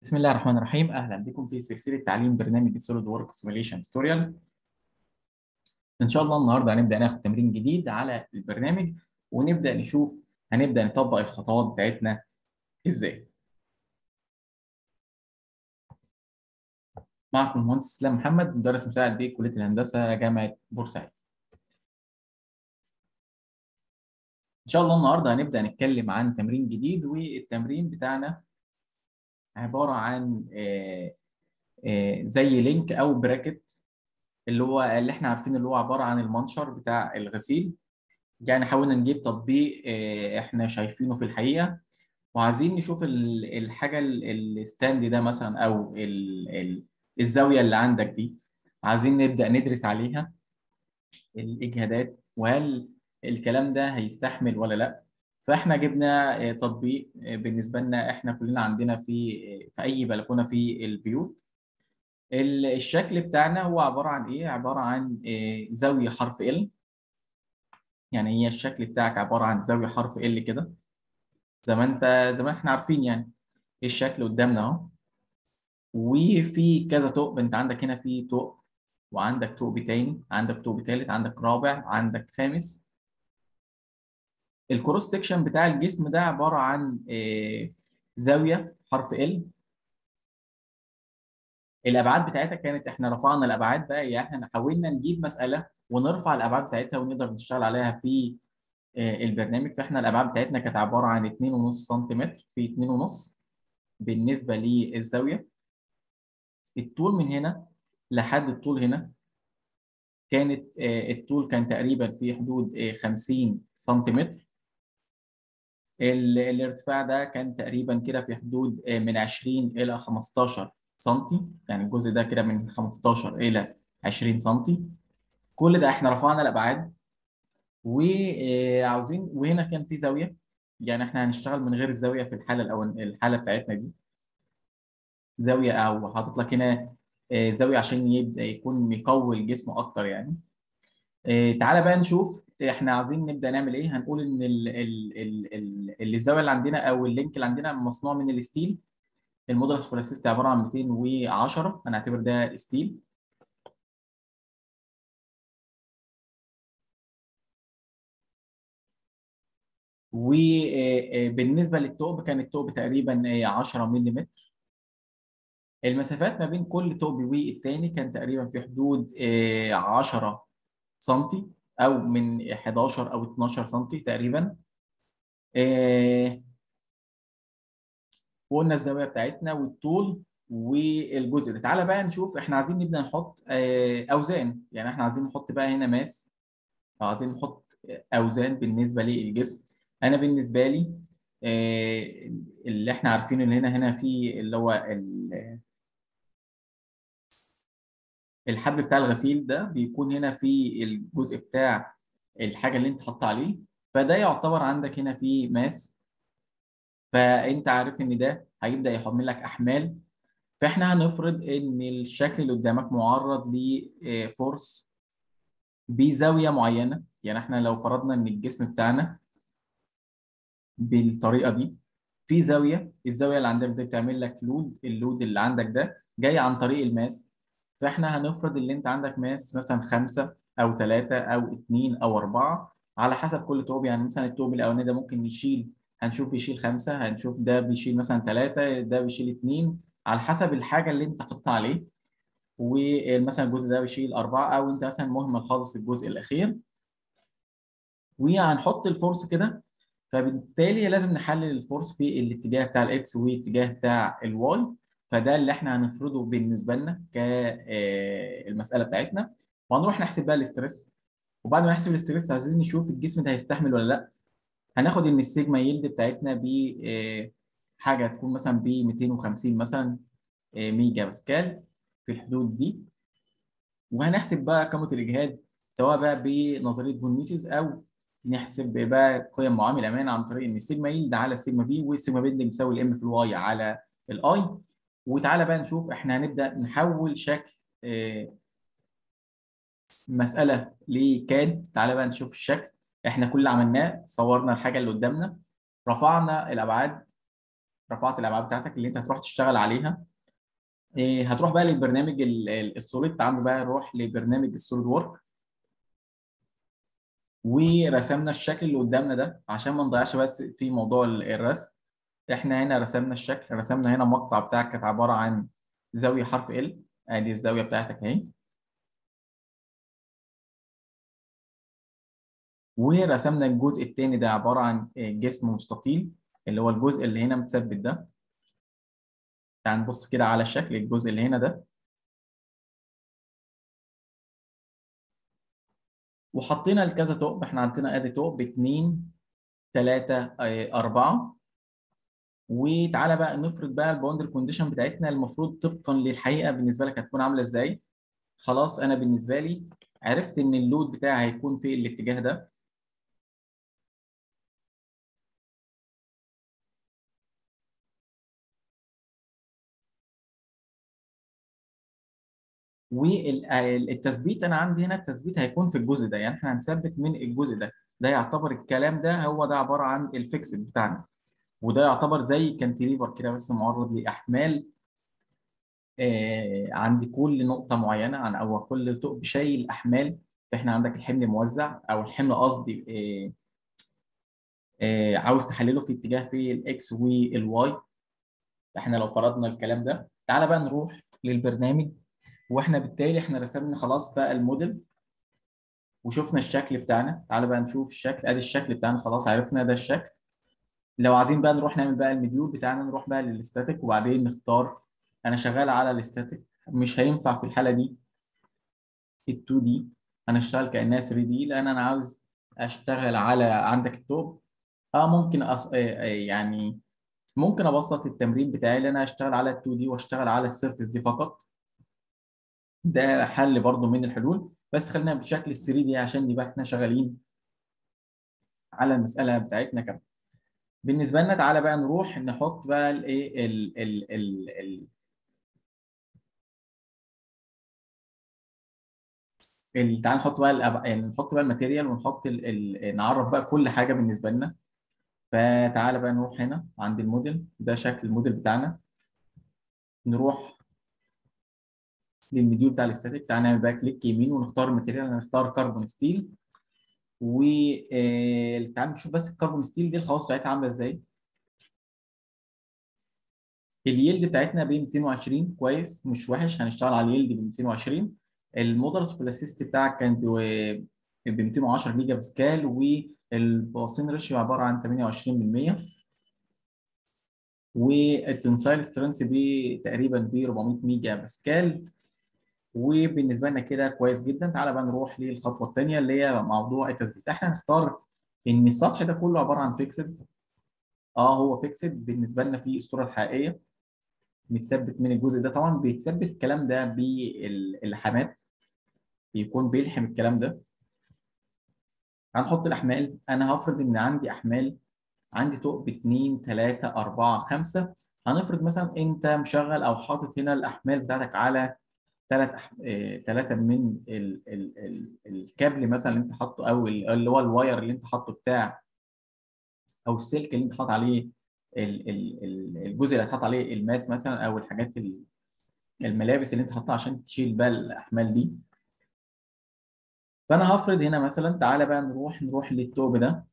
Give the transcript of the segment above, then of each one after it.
بسم الله الرحمن الرحيم اهلا بكم في سلسله تعليم برنامج السوليد وورك سيميوليشن توتوريال ان شاء الله النهارده هنبدا ناخد تمرين جديد على البرنامج ونبدا نشوف هنبدا نطبق الخطوات بتاعتنا ازاي معكم المهندس اسلام محمد مدرس مساعد بكليه الهندسه جامعه بورسعيد ان شاء الله النهارده هنبدا نتكلم عن تمرين جديد والتمرين بتاعنا عباره عن آه، آه، زي لينك او براكت اللي هو اللي احنا عارفين اللي هو عباره عن المنشر بتاع الغسيل يعني حاولنا نجيب تطبيق آه، احنا شايفينه في الحقيقه وعايزين نشوف ال- الحاجه ال- الستاند ده مثلا او ال- ال- الزاويه اللي عندك دي عايزين نبدا ندرس عليها الاجهادات وهل الكلام ده هيستحمل ولا لا فاحنا جبنا آه، تطبيق آه، بالنسبه لنا احنا كلنا عندنا في آه، في اي بلكونه في البيوت ال- الشكل بتاعنا هو عباره عن ايه عباره عن آه، زاويه حرف ال يعني هي الشكل بتاعك عباره عن زاويه حرف ال كده زي ما انت زي ما احنا عارفين يعني الشكل قدامنا اهو وفي كذا ثقب انت عندك هنا في ثقب وعندك ثقب تاني عندك ثقب تالت عندك رابع عندك خامس الكروس سكشن بتاع الجسم ده عباره عن آه، زاويه حرف ال الابعاد بتاعتها كانت احنا رفعنا الابعاد بقى يعني احنا حاولنا نجيب مساله ونرفع الابعاد بتاعتها ونقدر نشتغل عليها في آه، البرنامج فاحنا الابعاد بتاعتنا كانت عباره عن 2.5 سم في 2.5 بالنسبه للزاويه الطول من هنا لحد الطول هنا كانت آه، الطول كان تقريبا في حدود آه، 50 سنتيمتر ال- الارتفاع ده كان تقريبا كده في حدود آه، من 20 إلى 15 سنتي يعني الجزء ده كده من 15 إلى 20 سنتي كل ده احنا رفعنا الأبعاد وعاوزين وهنا كان في زاوية يعني احنا هنشتغل من غير الزاوية في الحالة الأول الحالة بتاعتنا دي زاوية أو حاطط لك هنا آه، زاوية عشان يبدأ يكون مقوي الجسم أكتر يعني آه، تعالى بقى نشوف احنا عايزين نبدأ نعمل ايه هنقول ان ال ال ال ال ال- الزاوية اللي عندنا او اللينك اللي عندنا مصنوع من الستيل المودولس فلاسيستي عبارة عن 210 هنعتبر ده ستيل وبالنسبة للثقب كان الثقب تقريبا آه، 10 ملم المسافات ما بين كل ثقب والتاني كان تقريبا في حدود آه، 10 سنتي او من 11 او 12 سنتي تقريبا آه، وقلنا الزاويه بتاعتنا والطول والجزء ده تعالى بقى نشوف احنا عايزين نبدا نحط آه، اوزان يعني احنا عايزين نحط بقى هنا ماس او عايزين نحط اوزان بالنسبه للجسم انا بالنسبه لي آه، اللي احنا عارفينه اللي هنا هنا في اللي هو ال- الحبل بتاع الغسيل ده بيكون هنا في الجزء بتاع الحاجه اللي انت حاطط عليه فده يعتبر عندك هنا في ماس فانت عارف ان ده هيبدا يحمل لك احمال فاحنا هنفرض ان الشكل اللي قدامك معرض لفورس بزاويه معينه يعني احنا لو فرضنا ان الجسم بتاعنا بالطريقه دي في زاويه الزاويه اللي عندك دي بتعمل لك لود اللود اللي عندك ده جاي عن طريق الماس فاحنا هنفرض ان انت عندك ماس مثلا خمسة او ثلاثة او اثنين او اربعة على حسب كل توب يعني مثلا التوب الاولاني ده ممكن يشيل هنشوف بيشيل خمسة هنشوف ده بيشيل مثلا ثلاثة ده بيشيل اثنين على حسب الحاجة اللي انت حاططها عليه ومثلا الجزء ده بيشيل أربعة أو أنت مثلا مهمل خالص الجزء الأخير وهنحط الفورس كده فبالتالي لازم نحلل الفورس في الاتجاه بتاع الاكس والاتجاه بتاع الواي فده اللي احنا هنفرضه بالنسبه لنا كالمساله بتاعتنا وهنروح نحسب بقى الاسترس وبعد ما نحسب الاسترس عايزين نشوف الجسم ده هيستحمل ولا لا هناخد ان السيجما يلد بتاعتنا ب آه، حاجه تكون مثلا ب 250 مثلا آه، ميجا باسكال في الحدود دي وهنحسب بقى قيمه الاجهاد سواء بقى بنظريه فون ميسيس او نحسب بقى قيم معامل امان عن طريق ان السيجما يلد على السيجما في والسيجما بيندنج بيساوي الام في الواي على الاي وتعالى بقى نشوف احنا هنبدا نحول شكل آه، مساله لكاد تعالى بقى نشوف الشكل احنا كل اللي عملناه صورنا الحاجه اللي قدامنا رفعنا الابعاد رفعت الابعاد بتاعتك اللي انت هتروح تشتغل عليها إيه هتروح بقى للبرنامج السوليد تعالوا بقى نروح لبرنامج السوليد وورك ورسمنا الشكل اللي قدامنا ده عشان ما نضيعش بس في موضوع الرسم احنا هنا رسمنا الشكل رسمنا هنا المقطع بتاعك كانت عباره عن زاويه حرف ال ادي الزاويه بتاعتك اهي ورسمنا الجزء الثاني ده عباره عن جسم مستطيل اللي هو الجزء اللي هنا متثبت ده تعال نبص كده على الشكل الجزء اللي هنا ده وحطينا الكذا توب احنا عندنا ادي توب 2 3 4 وتعالى بقى نفرض بقى الباوندري كونديشن بتاعتنا المفروض طبقا للحقيقه بالنسبه لك هتكون عامله ازاي خلاص انا بالنسبه لي عرفت ان اللود بتاعي هيكون في الاتجاه ده والتثبيت انا عندي هنا التثبيت هيكون في الجزء ده يعني احنا هنثبت من الجزء ده ده يعتبر الكلام ده هو ده عباره عن الفيكسد بتاعنا وده يعتبر زي كانتيليفر كده بس معرض لاحمال آه عند كل نقطه معينه عن او كل ثقب شايل احمال فاحنا عندك الحمل موزع او الحمل قصدي آه آه عاوز تحلله في اتجاه في الاكس والواي احنا لو فرضنا الكلام ده تعالى بقى نروح للبرنامج واحنا بالتالي احنا رسمنا خلاص بقى الموديل وشفنا الشكل بتاعنا تعالى بقى نشوف الشكل ادي الشكل بتاعنا خلاص عرفنا ده الشكل لو عايزين بقى نروح نعمل بقى المديول بتاعنا نروح بقى للاستاتيك وبعدين نختار انا شغال على الاستاتيك مش هينفع في الحاله دي ال 2 دي انا اشتغل كانها 3 دي لان انا عاوز اشتغل على عندك التوب اه ممكن أص... يعني ممكن ابسط التمرين بتاعي ان انا اشتغل على ال 2 دي واشتغل على السيرفيس دي فقط ده حل برضو من الحلول بس خلينا بشكل ال 3 دي عشان يبقى احنا شغالين على المساله بتاعتنا كامله بالنسبه لنا تعالى بقى نروح نحط بقى الايه ال ال ال ال ال تعال نحط بقى الأب... يعني نحط بقى الماتيريال ونحط ال... ال... نعرف بقى كل حاجه بالنسبه لنا فتعالى بقى نروح هنا عند الموديل ده شكل الموديل بتاعنا نروح للمديول بتاع الاستاتيك تعالى نعمل بقى كليك يمين ونختار الماتيريال هنختار كربون ستيل وتعالى نشوف بس الكربون ستيل دي الخواص بتاعتها عامله ازاي اليلد بتاعتنا ب 220 كويس مش وحش هنشتغل على اليلد ب 220 المودرس فلاسيست بتاعك كان ب 210 جيجا باسكال والبواسين ريشيو عباره عن 28% والتنسايل سترينث ب تقريبا ب 400 ميجا باسكال وبالنسبه لنا كده كويس جدا تعالى بقى نروح للخطوه الثانيه اللي هي موضوع التثبيت احنا هنختار ان السطح ده كله عباره عن فيكسد اه هو فيكسد بالنسبه لنا في الصوره الحقيقيه متثبت من الجزء ده طبعا بيتثبت الكلام ده باللحامات بيكون بيلحم الكلام ده هنحط الاحمال انا هفرض ان عندي احمال عندي ثقب 2 3 4 5 هنفرض مثلا انت مشغل او حاطط هنا الاحمال بتاعتك على ثلاث ثلاثه من ال... ال... ال... الكابل مثلا اللي انت حاطه او اللي هو الواير اللي انت حاطه بتاع او السلك اللي انت حاطط عليه ال... ال... الجزء اللي هتحط عليه الماس مثلا او الحاجات الملابس اللي انت حاطها عشان تشيل بقى الاحمال دي فانا هفرض هنا مثلا تعالى بقى نروح نروح للتوب ده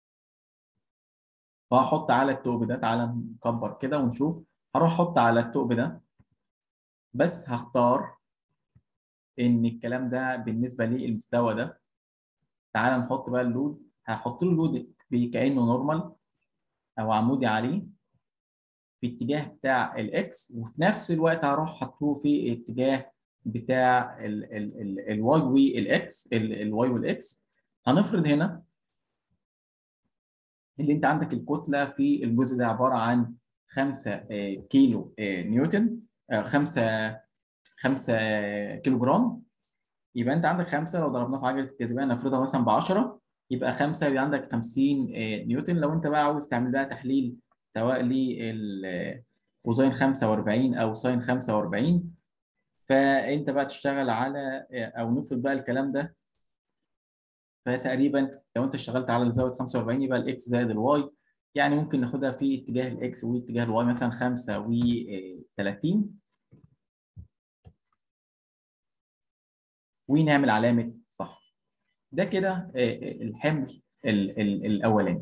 وهحط على التوب ده تعالى نكبر كده ونشوف هروح احط على التوب ده بس هختار ان الكلام ده بالنسبه للمستوى ده تعالى نحط بقى اللود هحط له اللود كانه نورمال او عمودي عليه في اتجاه بتاع الاكس وفي نفس الوقت هروح حاطه في اتجاه بتاع الواي والاكس الواي والاكس هنفرض هنا اللي انت عندك الكتله في الجزء ده عباره عن 5 كيلو نيوتن 5 5 كيلو جرام يبقى انت عندك 5 لو ضربناه في عجله الجاذبيه نفرضها مثلا ب 10 يبقى 5 يبقى عندك 50 نيوتن لو انت بقى عاوز تعمل لها تحليل سواء للكوزين 45 او ساين 45 فانت بقى تشتغل على او نفرض بقى الكلام ده فتقريبا لو انت اشتغلت على الزاويه 45 يبقى الاكس زائد الواي يعني ممكن ناخدها في اتجاه الاكس واتجاه الواي مثلا 5 و 30 ونعمل علامه صح ده كده الحمل الاولاني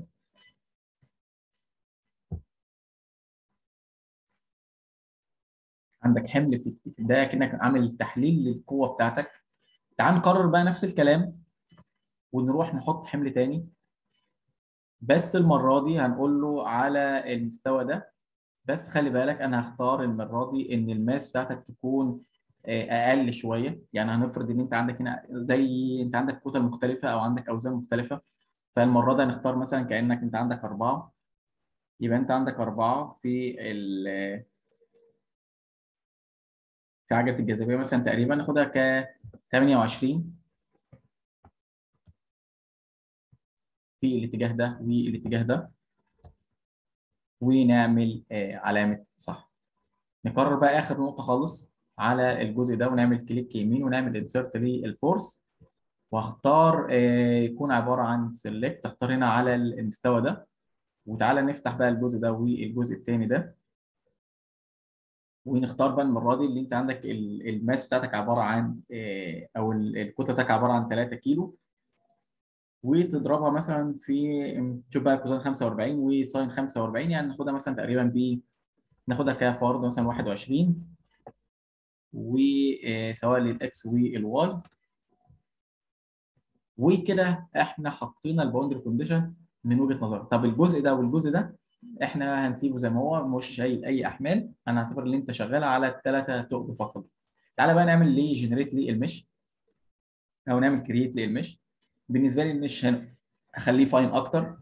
عندك حمل في ده كأنك عامل تحليل للقوة بتاعتك تعال نكرر بقى نفس الكلام ونروح نحط حمل تاني بس المرة دي هنقول له على المستوى ده بس خلي بالك انا هختار المرة دي ان الماس بتاعتك تكون اقل شوية يعني هنفرض ان انت عندك هنا زي انت عندك كتل مختلفة او عندك اوزان مختلفة فالمرة دي هنختار مثلا كأنك انت عندك أربعة يبقى انت عندك أربعة في ال في عجلة الجاذبية مثلا تقريبا ناخدها ك 28 في الاتجاه ده والاتجاه ده ونعمل علامة صح نكرر بقى آخر نقطة خالص على الجزء ده ونعمل كليك يمين ونعمل انسرت للفورس واختار يكون عبارة عن سيلكت اختار هنا على المستوى ده وتعالى نفتح بقى الجزء ده والجزء الثاني ده ونختار بقى المره دي اللي انت عندك الماس بتاعتك عباره عن او الكتله بتاعتك عباره عن 3 كيلو وتضربها مثلا في تشوف بقى كوزين 45 وساين 45 يعني ناخدها مثلا تقريبا ب ناخدها كفرض مثلا 21 وسواء للاكس والواي وكده احنا حطينا الباوندري كونديشن من وجهه نظري طب الجزء ده والجزء ده احنا هنسيبه زي ما هو مش شايل اي احمال انا هعتبر ان انت شغال على الثلاثه تقل فقط تعالى بقى نعمل ليه جنريت للمش او نعمل كرييت للمش بالنسبه لي المش هنا اخليه فاين اكتر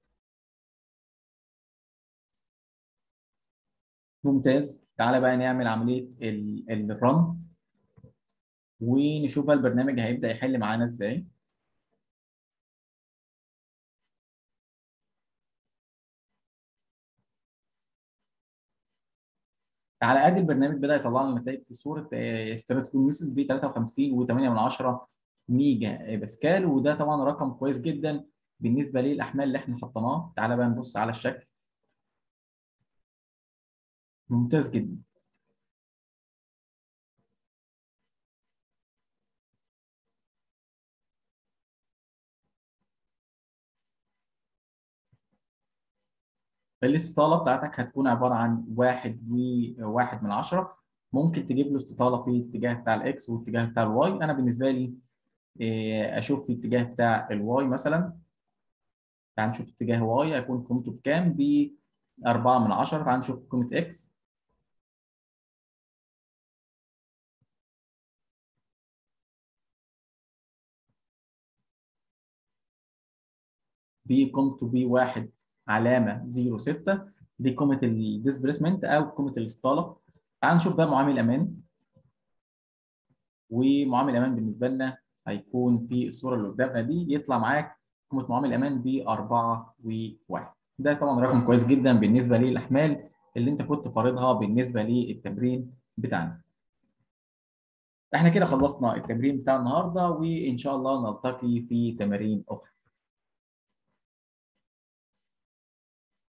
ممتاز تعالى بقى نعمل عمليه الرن ونشوف بقى البرنامج هيبدا يحل معانا ازاي على قد البرنامج بدا يطلع لنا نتائج في صوره ستريس فول ميسز ب 53 و8 ميجا باسكال وده طبعا رقم كويس جدا بالنسبه للاحمال اللي احنا حطيناها تعالى بقى نبص على الشكل ممتاز جدا الاستطالة بتاعتك هتكون عبارة عن واحد وواحد من عشرة ممكن تجيب له استطالة في الاتجاه بتاع الإكس والاتجاه بتاع الواي أنا بالنسبة لي أشوف في الاتجاه بتاع الواي مثلا تعال نشوف اتجاه واي هيكون قيمته بكام؟ بأربعة من عشرة تعال نشوف قيمة إكس بقيمته بواحد علامه 06 دي قيمه الديسبيسمنت او قيمه الاستطاله تعال نشوف بقى معامل امان ومعامل امان بالنسبه لنا هيكون في الصوره اللي قدامنا دي يطلع معاك قيمه معامل امان ب 4 و1 ده طبعا رقم كويس جدا بالنسبه للاحمال اللي انت كنت فارضها بالنسبه للتمرين بتاعنا احنا كده خلصنا التمرين بتاع النهارده وان شاء الله نلتقي في تمارين اخرى